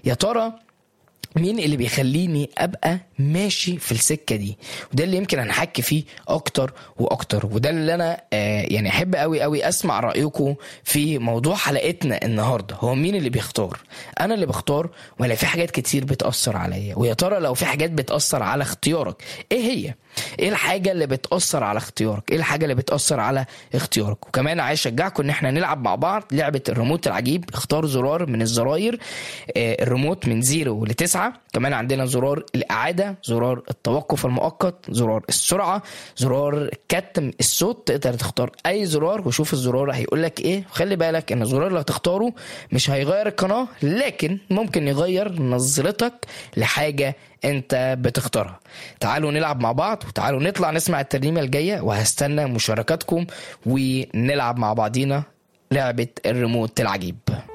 يا ترى مين اللي بيخليني ابقى ماشي في السكه دي وده اللي يمكن هنحكي فيه اكتر واكتر وده اللي انا آه يعني احب قوي قوي اسمع رايكم في موضوع حلقتنا النهارده هو مين اللي بيختار انا اللي بختار ولا في حاجات كتير بتاثر عليا ويا ترى لو في حاجات بتاثر على اختيارك ايه هي ايه الحاجه اللي بتاثر على اختيارك ايه الحاجه اللي بتاثر على اختيارك وكمان عايز اشجعكم ان احنا نلعب مع بعض لعبه الريموت العجيب اختار زرار من الزراير آه الريموت من زيرو لتسعة كمان عندنا زرار الاعاده زرار التوقف المؤقت زرار السرعه زرار كتم الصوت تقدر تختار اي زرار وشوف الزرار هيقول لك ايه وخلي بالك ان الزرار اللي هتختاره مش هيغير القناه لكن ممكن يغير نظرتك لحاجه انت بتختارها تعالوا نلعب مع بعض وتعالوا نطلع نسمع الترنيمه الجايه وهستنى مشاركاتكم ونلعب مع بعضينا لعبه الريموت العجيب